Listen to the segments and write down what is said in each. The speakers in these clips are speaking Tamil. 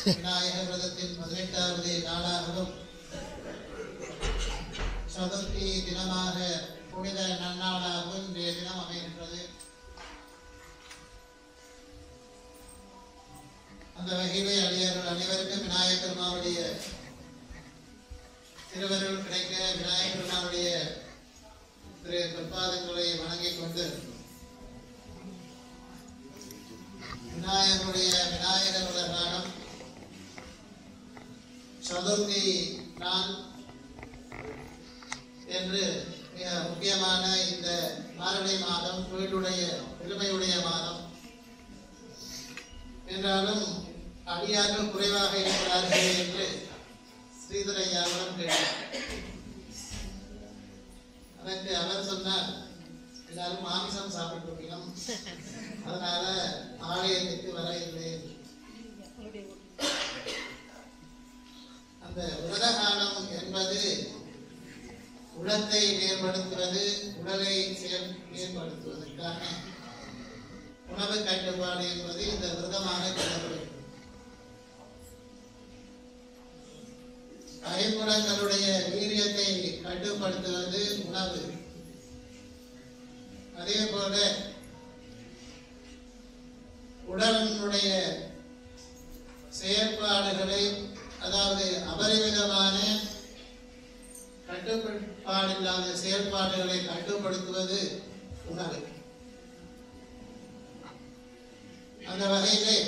விநாயகர் விரதத்தின் பதினெட்டாவது நாளாகவும் சதுர்த்தி தினமாக புனித நன்னாளாகவும் இன்றைய தினம் அமைகின்றது அந்த வகையிலே அடியார்கள் அனைவருக்கும் விநாயகர் பெருமாவுடைய திருவருள் கிடைக்க விநாயகர் பெருமானுடைய திரு பொற்பாதங்களை வணங்கிக் கொண்டு விநாயகருடைய விநாயகர் உலகானம் சதுர்த்தி நாள் என்று மிக முக்கியமான இந்த மாரடை மாதம் தொழிலுடைய பெருமையுடைய மாதம் என்றாலும் அடியார்கள் குறைவாக இருக்கிறார்கள் என்று ஸ்ரீதரையாவிடம் கேட்டார் அதற்கு அவர் சொன்னார் எல்லாரும் மாமிசம் சாப்பிட்டுருக்கணும் அதனால ஆலயத்துக்கு வர இல்லை அந்த உலகானம் என்பது உடத்தை மேம்படுத்துவது உடலை செயல் மேம்படுத்துவதற்கான உணவு கட்டுப்பாடு என்பது இந்த விரதமாக கருதப்படுகிறது ஐம்புலங்களுடைய வீரியத்தை கட்டுப்படுத்துவது உணவு அதே போல உடலினுடைய செயற்பாடுகளை அதாவது அபரிமிதமான கட்டுப்பாடில்லாத செயல்பாடுகளை கட்டுப்படுத்துவது உணவு அந்த வகையிலே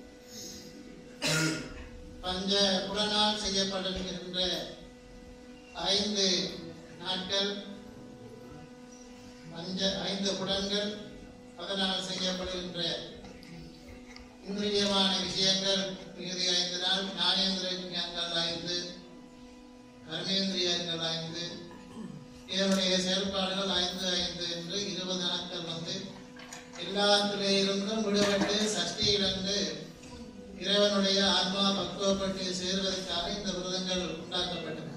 பஞ்ச புலனால் செய்யப்படுகின்ற ஐந்து நாட்கள் பஞ்ச ஐந்து புலன்கள் அதனால் செய்யப்படுகின்ற இந்திரியமான விஷயங்கள் மிகுதி ஐந்து நாள் ஞானேந்திரியங்கள் ஐந்து கர்மேந்திரியங்கள் ஐந்து இதனுடைய செயல்பாடுகள் ஐந்து ஐந்து என்று இருபது நாட்கள் வந்து எல்லாத்திலே இருந்தும் விடுபட்டு சஷ்டியிலிருந்து இறைவனுடைய ஆத்மா பக்குவப்பட்டு சேருவதற்காக இந்த விரதங்கள் உண்டாக்கப்பட்டன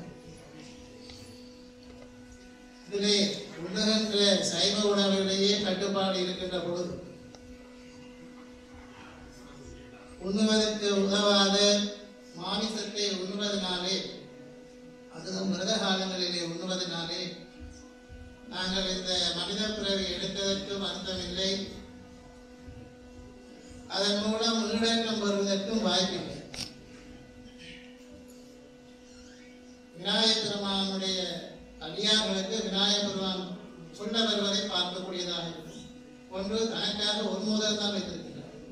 இதிலே உண்ணுகின்ற சைவ உணவுகளிலேயே கட்டுப்பாடு இருக்கின்ற பொழுது உண்ணுவதற்கு உதவாத மாமிசத்தை உண்ணுவதனாலே அதுவும் விரத காலங்களிலே உண்ணுவதனாலே நாங்கள் இந்த மனித பிறவி எடுப்பதற்கு வந்தமில்லை அதன் மூலம் ஈடக்கம் வருவதற்கும் வாய்ப்பில்லை விநாயகர் பெருமானுடைய அடியார்களுக்கு விநாயகர் பெருமான் சொல்ல வருவதை பார்க்கக்கூடியதாக இருக்கும் ஒன்று தனக்காக ஒரு முதல் தான் வைத்திருக்கிறார்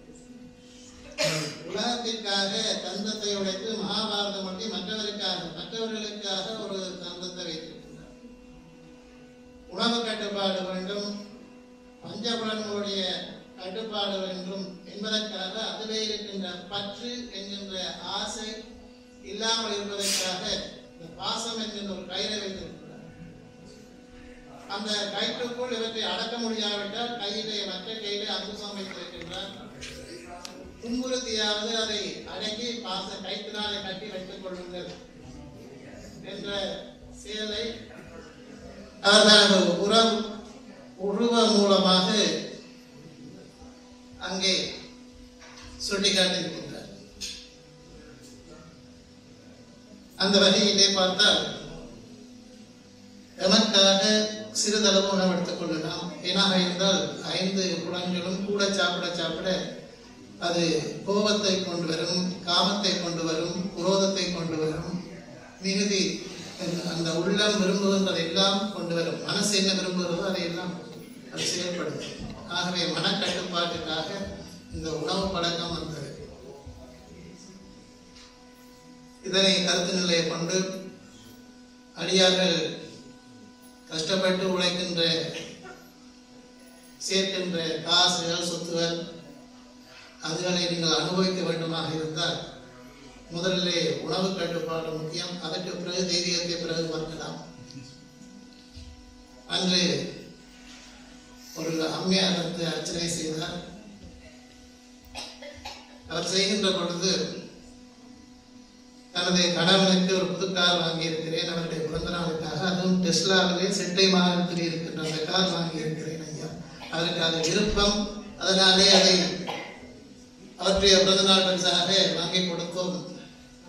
உலகத்திற்காக தந்தத்தை உடைத்து மகாபாரதம் ஒட்டி மற்றவருக்காக மற்றவர்களுக்காக ஒரு தந்தத்தை வைத்திருக்கிறார் உணவு கட்டுப்பாடு வேண்டும் பஞ்சபுலன்களுடைய கட்டுப்பாடு வேண்டும் என்பதற்காக அதிலே இருக்கின்ற பற்று என்கின்ற ஆசை இல்லாமல் இருப்பதற்காக இந்த பாசம் என்கின்ற ஒரு கயிறை வைத்திருக்கிறார் அந்த கயிற்றுக்குள் இவற்றை அடக்க முடியாவிட்டால் கையிலே மற்ற கையிலே அங்குசம் வைத்திருக்கின்றார் துன்புறுத்தியாவது அதை அடக்கி பாச கைத்தினாலே கட்டி வைத்துக் கொள்ளுங்கள் என்ற செயலை அவர் தனது உறவு உருவ மூலமாக அங்கே சுட்டிக்காட்டியிருக்கின்றார் அந்த வகையிலே பார்த்தால் எமக்காக சிறிதளவு உணவு எடுத்துக் கொள்ளலாம் ஏனாக இருந்தால் ஐந்து புலன்களும் கூட சாப்பிட சாப்பிட அது கோபத்தை கொண்டு வரும் காமத்தை கொண்டு வரும் குரோதத்தை கொண்டு வரும் மிகுதி அந்த உள்ளம் விரும்புகின்றதை எல்லாம் கொண்டு வரும் மனசு என்ன விரும்புகிறதோ அதையெல்லாம் அது செயல்படுத்தும் ஆகவே மனக்கட்டுப்பாட்டுக்காக இந்த உணவு பழக்கம் வந்தது இதனை கருத்து நிலையை கொண்டு அடியார்கள் கஷ்டப்பட்டு உழைக்கின்ற சேர்க்கின்ற காசுகள் சொத்துகள் அதுகளை நீங்கள் அனுபவிக்க வேண்டுமாக இருந்தால் முதலிலே உணவு கட்டுப்பாடு முக்கியம் அதற்கு பிறகு தெய்வீகத்தை பிறகு பார்க்கலாம் அன்று ஒரு அம்மையார் வந்து அர்ச்சனை செய்தார் அவர் செய்கின்ற பொழுது தனது கணவனுக்கு ஒரு புது கார் வாங்கியிருக்கிறேன் அவருடைய பிறந்த நாளுக்காக அதுவும் டெஸ்லாவிலே செட்டை மாநிலத்தில் இருக்கின்ற அந்த கார் வாங்கியிருக்கிறேன் ஐயா அவருக்கு அது விருப்பம் அதனாலே அதை அவருடைய பிறந்த நாள் பரிசாக வாங்கி கொடுத்தோம்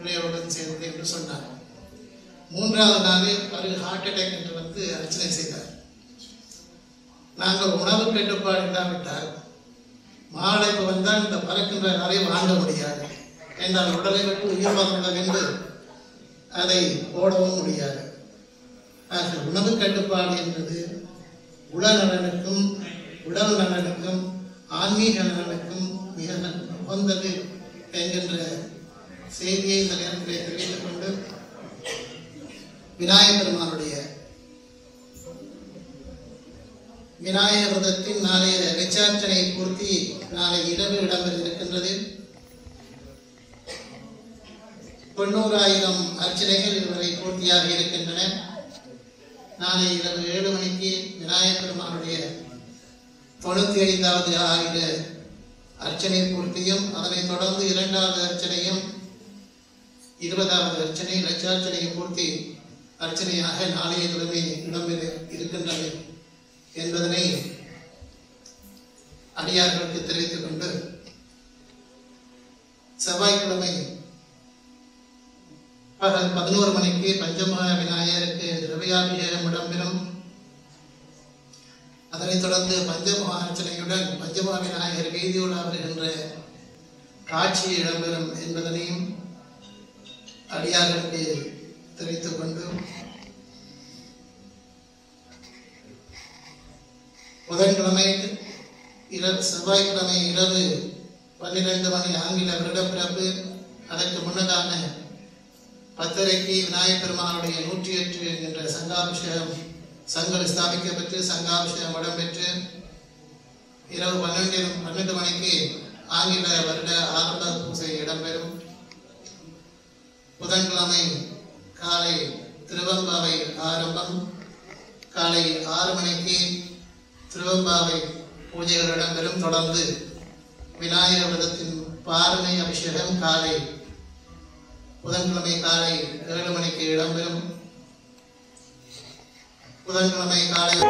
பிள்ளைகளுடன் சேர்ந்து என்று சொன்னார் மூன்றாவது நாள் அவர் ஹார்ட் அட்டாக் என்று வந்து அர்ச்சனை செய்தார் நாங்கள் உணவு கட்டுப்பாடு இல்லாவிட்டால் மாலைப்பு வந்தால் இந்த பறக்கின்ற அறை வாங்க முடியாது என்றால் உடலை விட்டு உயிர் வாங்க என்று அதை போடவும் முடியாது ஆக உணவு கட்டுப்பாடு என்பது உடல் நலனுக்கும் உடல் நலனுக்கும் ஆன்மீக நலனுக்கும் மிக உகந்தது என்கின்ற செய்தியை இந்த நேரத்திலே தெரிவித்துக் கொண்டு விநாயகர் பெருமானுடைய விநாயகர் விரதத்தின் நாளைய ரிச்சார்ச்சனை பூர்த்தி நாளை இரவு இடம்பெற இருக்கின்றது தொண்ணூறாயிரம் அர்ச்சனைகள் இதுவரை பூர்த்தியாக இருக்கின்றன நாளை இரவு ஏழு மணிக்கு விநாயகர் பெருமானுடைய தொண்ணூத்தி ஐந்தாவது ஆயுத அர்ச்சனை பூர்த்தியும் அதனைத் தொடர்ந்து இரண்டாவது அர்ச்சனையும் இருபதாவது அர்ச்சனை லட்சார்ச்சனை பூர்த்தி அர்ச்சனையாக நாளைய கிழமை இடம்பெற இருக்கின்றது என்பதனை அடியார்களுக்கு தெரிவித்துக் கொண்டு செவ்வாய்க்கிழமை பகல் பதினோரு மணிக்கு பஞ்சமகா விநாயகருக்கு திரவியாபிஷேகம் இடம்பெறும் அதனைத் தொடர்ந்து பஞ்சமகா அர்ச்சனையுடன் பஞ்சமகா விநாயகர் வீதியுலா வருகின்ற காட்சி இடம்பெறும் என்பதனையும் அடியார்களுக்கு தெரிவித்துக் கொண்டு புதன்கிழமை இரவு செவ்வாய்க்கிழமை இரவு பன்னிரண்டு மணி ஆங்கில வருடப்பிறப்பு அதற்கு முன்னதான பத்தரைக்கு விநாயகப் பெருமானுடைய நூற்றி எட்டு என்கின்ற சங்காபிஷேகம் சங்கல் ஸ்தாபிக்கப்பட்டு சங்காபிஷேகம் இடம்பெற்று இரவு பன்னெண்டு பன்னெண்டு மணிக்கு ஆங்கில வருட ஆரம்ப பூசை இடம்பெறும் புதன்கிழமை காலை திருவம்பாவை ஆரம்பம் காலை ஆறு மணிக்கு திருவம்பாவை பூஜைகள் இடம்பெறும் தொடர்ந்து விநாயகர் விரதத்தின் பாரணை அபிஷேகம் காலை புதன்கிழமை காலை ஏழு மணிக்கு இடம்பெறும் புதன்கிழமை காலை